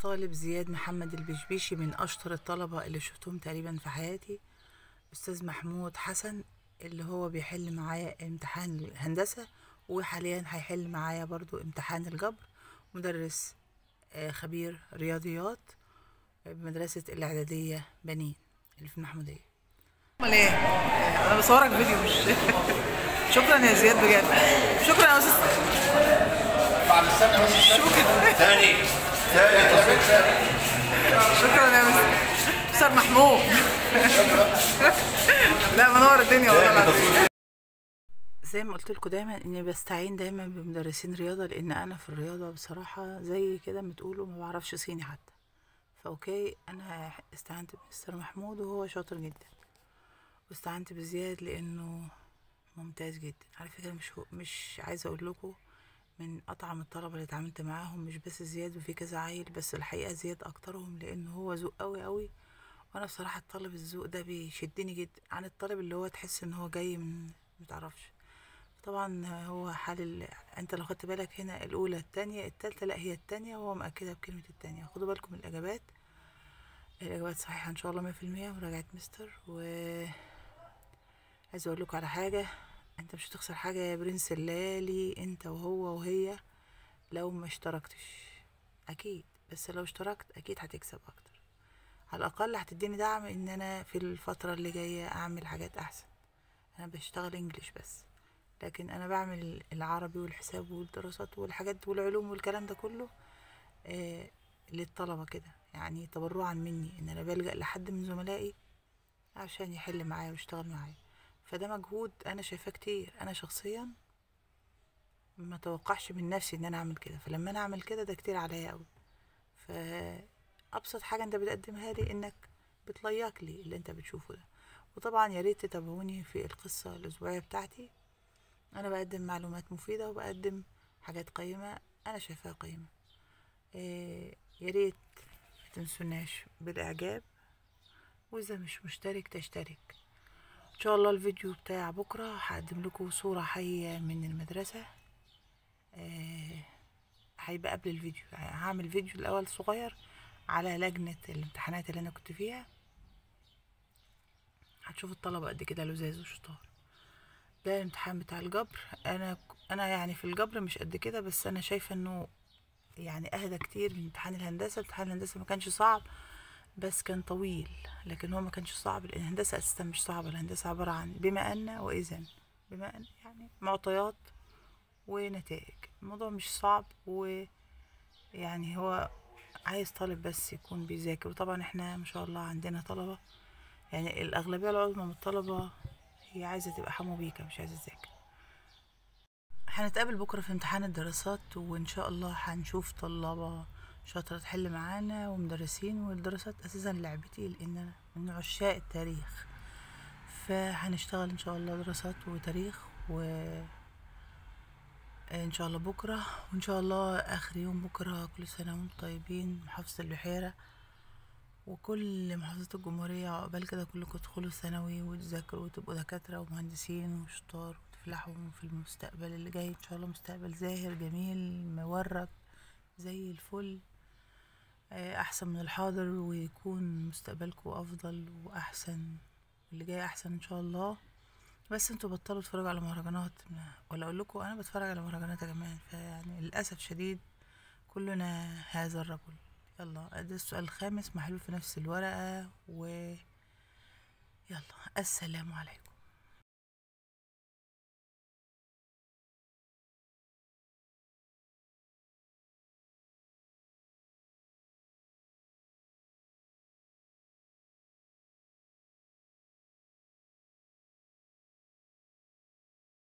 الطالب زياد محمد البشبيشي من أشطر الطلبة اللي شفتهم تقريبا في حياتي أستاذ محمود حسن اللي هو بيحل معايا امتحان الهندسة وحاليا هيحل معايا برضو امتحان الجبر مدرس آه، خبير رياضيات بمدرسة الإعدادية بنين اللي في المحمودية امال ايه انا بصورك فيديو مش شكرا يا زياد بجد شكرا يا استاذ شكرا ثاني ثاني شكرا يا مستر مستر محمود لا منور الدنيا والله العظيم زي ما قلت لكم دايما اني بستعين دايما بمدرسين رياضه لان انا في الرياضه بصراحه زي كده ما تقولوا ما بعرفش صيني حتى فاوكي انا استعنت بمستر محمود وهو شاطر جدا واستعنت بزياد لانه ممتاز جدا على فكره مش هو مش عايزه اقول لكم من اطعم الطلبه اللي اتعاملت معاهم مش بس زياد وفي كذا عيل بس الحقيقه زياد اكترهم لانه هو ذوق قوي قوي وانا بصراحه الطالب الذوق ده بيشدني جدا عن الطالب اللي هو تحس ان هو جاي من متعرفش طبعا هو حال ال... انت لو خدت بالك هنا الاولى التانية التالتة لا هي التانية وهو مأكدها بكلمة التانية خدوا بالكم من الاجابات الاجابات صحيحة ان شاء الله مية في المية مراجعة مستر و عايز اقول لكم على حاجة انت مش هتخسر حاجة يا برنس الليالي انت وهو وهي لو ما اشتركتش اكيد بس لو اشتركت اكيد هتكسب اكتر على الاقل هتديني دعم ان انا في الفترة اللي جاية اعمل حاجات احسن انا بشتغل انجليش بس لكن انا بعمل العربي والحساب والدراسات والحاجات والعلوم والكلام ده كله آه للطلبة كده يعني تبرعا مني ان انا بلجأ لحد من زملائي عشان يحل معايا ويشتغل معايا فده مجهود انا شايفاه كتير انا شخصيا ما توقعش من نفسي ان انا اعمل كده فلما انا اعمل كده ده كتير عليا قوي فابسط حاجه انت بتقدمها لي انك بتليق لي اللي انت بتشوفه ده وطبعا يا ريت تتابعوني في القصه الاسبوعيه بتاعتي انا بقدم معلومات مفيده وبقدم حاجات قيمه انا شايفاها قيمه إيه يا ريت ما تنسوناش بالاعجاب واذا مش مشترك تشترك ان شاء الله الفيديو بتاع بكره هقدم لكم صوره حيه من المدرسه آه، هيبقى قبل الفيديو يعني هعمل فيديو الاول صغير على لجنه الامتحانات اللي انا كنت فيها هتشوفوا الطلبه قد كده لزاز وشطار ده الامتحان بتاع الجبر انا انا يعني في الجبر مش قد كده بس انا شايفه انه يعني اهدى كتير من امتحان الهندسه امتحان الهندسه ما كانش صعب بس كان طويل لكن هو ما كانش صعب لان الهندسه اساسا مش صعبه الهندسه عباره عن بما ان واذا بما ان يعني معطيات ونتائج الموضوع مش صعب ويعني هو عايز طالب بس يكون بيذاكر وطبعا احنا ما شاء الله عندنا طلبه يعني الاغلبيه العظمى من الطلبه هي عايزه تبقى حمو بيكا مش عايزه تذاكر هنتقابل بكره في امتحان الدراسات وان شاء الله هنشوف طلابه شاطره تحل معانا ومدرسين والدراسات اساسا لعبتي لان انا من عشاق التاريخ فهنشتغل ان شاء الله دراسات وتاريخ و ان شاء الله بكره وان شاء الله اخر يوم بكره كل سنه وانتم طيبين محافظه البحيره وكل محافظات الجمهوريه عقبال كده كلكم تدخلوا ثانوي وتذاكروا وتبقوا دكاتره ومهندسين وشطار وتفلحوا في المستقبل اللي جاي ان شاء الله مستقبل زاهر جميل مورد زي الفل آه، احسن من الحاضر ويكون مستقبلكم افضل واحسن واللي جاي احسن ان شاء الله بس انتوا بطلوا تتفرجوا على مهرجانات ما- ولا اقول لكم انا بتفرج على مهرجانات يا جماعه فيعني للاسف شديد كلنا هذا الرجل يلا ده السؤال الخامس محلول في نفس الورقه و يلا السلام عليكم